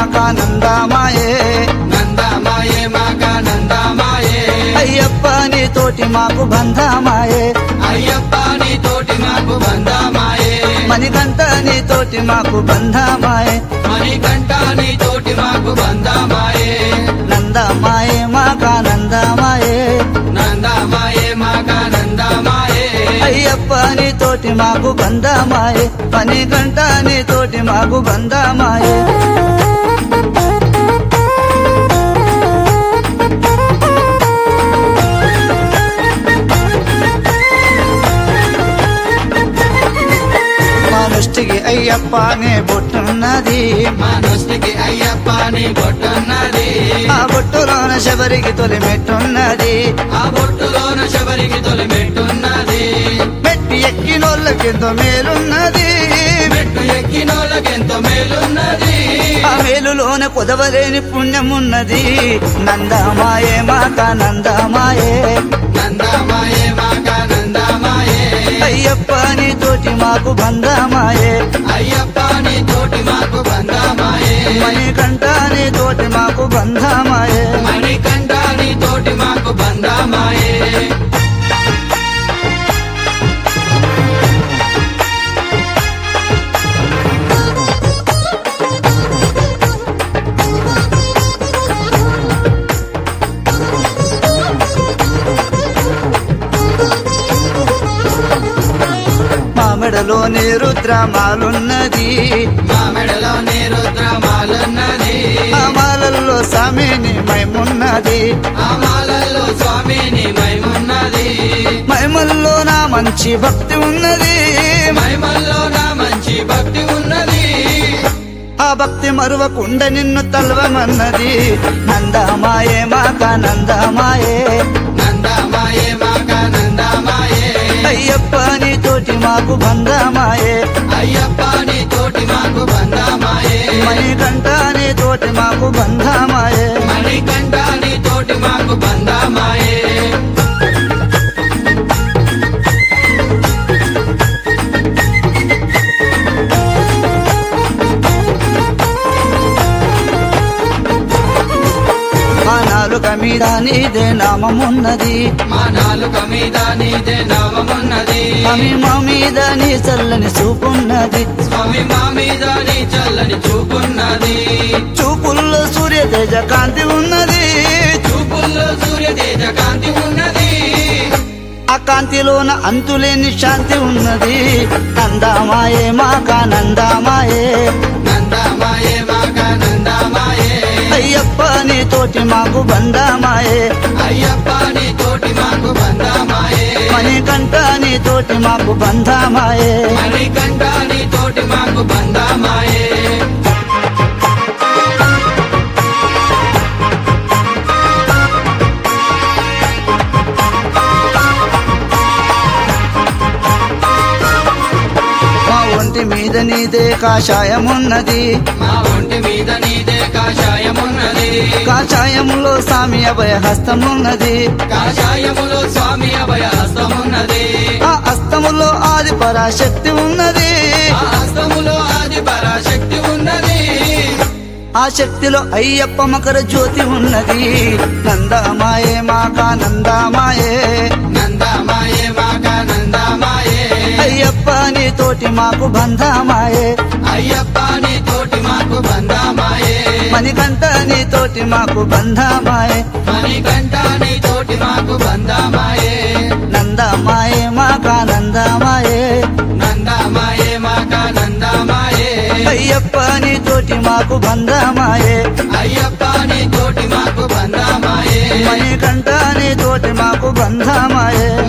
మాకానందమాయే నందమాయే మాకానందమాయే అయ్యప్ప నీ తోటి మాకు బంధమాయే అయ్యప్ప నీ తోటి మాకు బంధమాయే మణికంఠ నీ తోటి మాకు బంధమాయే మణికంఠ నీ తోటి మాకు బంధమాయే నందమాయే మాకానందమాయే నందమాయే మాకానందమాయే అయ్యప్ప నీ తోటి మాకు బంధమాయే మణికంఠ నీ తోటి మాకు బంధమాయే మనుష్టికి అయ్యప్ప నే బొట్టున్నది మా నొస్టికి అయ్యప్ప నీ బొట్టున్నది ఆ బొట్టులోన శబరికి తొలి మెట్టున్నది ఆ బొట్టులోన శబరికి తొలి మెట్టున్నది మెట్టి ఎక్కినోళ్ళకెంతో మేలున్నది మెట్టు ఎక్కినోళ్ళకెంతో మేలున్నది ఆ మేలులోన కుదవలేని పుణ్యమున్నది నందమాయే మాత నందమాయే నందమాయే మాకానందమాయే అయ్యప్ప నీ తోటి మాకు బంధమాయే అయ్యప్ప నీ తోటి మాకు బంధమాయే మణికంఠ నీ తోటి మాకు బంధమాయే మణికంఠ నీ తోటి మాకు బంధమాయే మా మెడలోని రుద్రమాలున్నది మా మెడలో నీ రుద్రమాలున్నది ఆ మాలల్లో సామిని మైమున్నది ఆ మాలల్లో స్వామిని మైమున్నది మైమల్లో నా మంచి భక్తి ఉన్నది మైమల్లో నా మంచి భక్తి ఉన్నది ఆ భక్తి మరువకుండ నిన్ను తల్వమన్నది నందమాయే మాక నందమాయే నందమాయే మాకానందమాయే అయ్యప్ప నీ తోటి మాకు బంధమాయే అయ్యప్ప నీ తోటి మాకు బంధమాయే మణికంఠ నీ తోటి మాకు బంధమాయే మణికంఠ నీ తోటి మాకు బంధమాయే ఆ నాలుక మీద నీదే నామమున్నది మా నాలుక మీద నీదే నామమున్నది అమి మా మీద నీ చల్లని చూపున్నది స్వామి మా మీద నీ చల్లని చూపున్నది చూపుల్లో సూర్య తేజ కాంతి ఉన్నది చూపుల్లో సూర్య తేజ కాంతి ఉన్నది ఆ కాంతిలోన అంతులేని శాంతి ఉన్నది నందమాయే మాక నందమాయే నందమాయే మాకానందమాయే అయ్యప్ప నీ తోటి మాకు బంధమాయే అయ్యప్ప నీ తోటి మాకు బంధమాయే మణికంఠ నీ తోటి మాకు బంధమాయే మణికంఠ నీ తోటి మాకు బంధమాయే మా ఒంటి మీద నీదే కాషాయమున్నది మా ఒంటి మీద నీదే కాషాయమున్నది కాషాయములో సామి అభయ హస్తమున్నది కాషాయములో స్వామి అభయ హస్తమున్నది ఆ హస్తములో ఆది పరాశక్తి ఉన్నది ఆ హస్తములో ఆది పరాశక్తి ఉన్నది ఆ శక్తిలో అయ్యప్ప మకర జ్యోతి ఉన్నది నందమాయే మాక నందమాయే నందమాయే మాకానందమాయే అయ్యప్ప నీ తోటి మాకు బంధమాయే అయ్యప్ప నీ తోటి మాకు బంధమాయే మణికంఠ నీ తోటి మాకు బంధమాయే మణికంఠ నీ తోటి మాకు బంధమాయే నందమాయే మాక నందమాయే నందమాయే మాకానందమాయే అయ్యప్ప నీ తోటి మాకు బంధమాయే అయ్యప్ప నీ తోటి మాకు బంధమాయే మణికంఠ నీ తోటి మాకు బంధమాయే